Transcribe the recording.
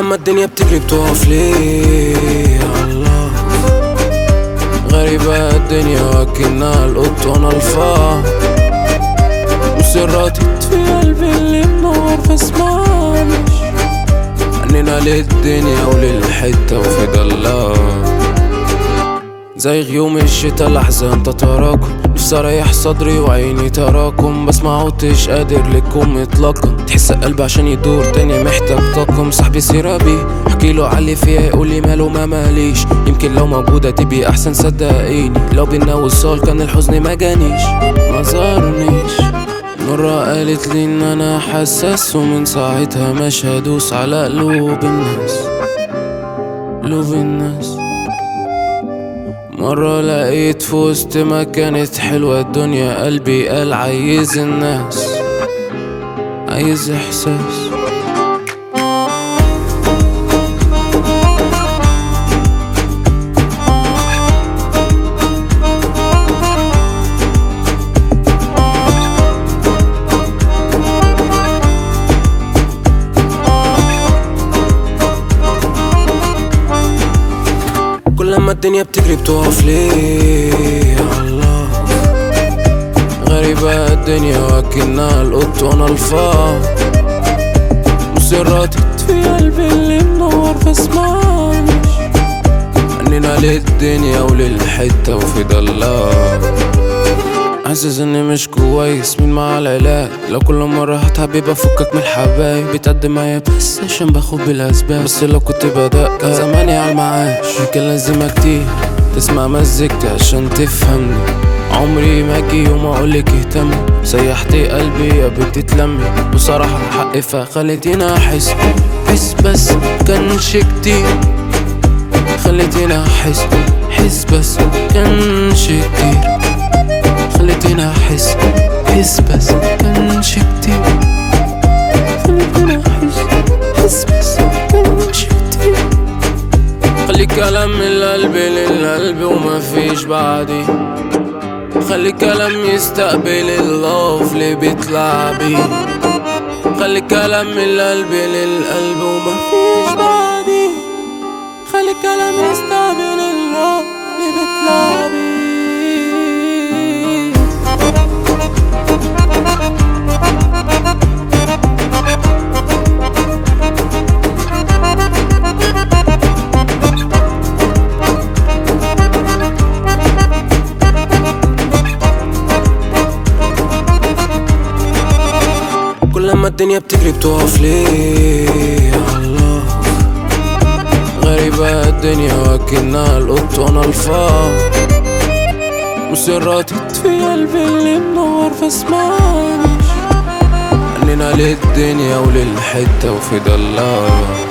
لما الدنيا بتجري بتقف ليه يا الله غريبة الدنيا وكنا القط وانا الفار وسراتي في قلبي اللي منور فاسمعنيش عنينا للدنيا وللحتة وفي ضلال زي غيوم الشتا الأحزان تتراكم نفسي أريح صدري وعيني تراكم بس ما عدتش قادر لكم إطلاقا تحس قلبي عشان يدور تاني محتاج طاقم صاحبي سيرابي احكي له علي فيها يقول لي ماله ما ماليش يمكن لو موجودة تبقي أحسن صدقيني لو بينا وصال كان الحزن ما جانيش ما زارنيش مرة قالت لي إن أنا حساس ومن ساعتها مش هدوس على قلوب الناس قلوب الناس مرة لقيت في وسط ما كانت حلوة الدنيا قلبي قال عايز الناس عايز إحساس كل ما الدنيا بتجري بتقف ليه يا الله غريبة الدنيا وكنا القط وانا الفار مسراتي في قلبي اللي منور فاسمعنيش عنينا للدنيا وللحتة وفي ضلال حاسس اني مش كويس مين مع العلاج لو كل مرة هتحب يبقى فكك من الحبايب بتقدم معايا بس عشان باخد بالاسباب بس لو كنت بدأ كان زماني على المعاش كان لازم كتير تسمع مزيكتي عشان تفهمني عمري ما اجي يوم اقولك اهتمي سيحتي قلبي يا بنتي تلمي بصراحة حق فخليتيني احس حس بس كانش كتير خليتيني احس حس بس كانش كتير خليتيني احس حس بس كانش كتير خليتيني احس حس بس كانش كتير خلي كلام من القلب للقلب وما فيش بعدي خلي كلام يستقبل اللوف اللي بيطلع بيه خلي كلام من القلب للقلب وما فيش بعدي خلي كلام يستقبل اللوف اللي بيطلع بيه كل ما الدنيا بتجري بتقف ليه يا الله غريبة الدنيا وكنا القط وانا الفار مسراتي في قلبي اللي منور فاسمعنيش عنينا للدنيا وللحتة وفي ضلال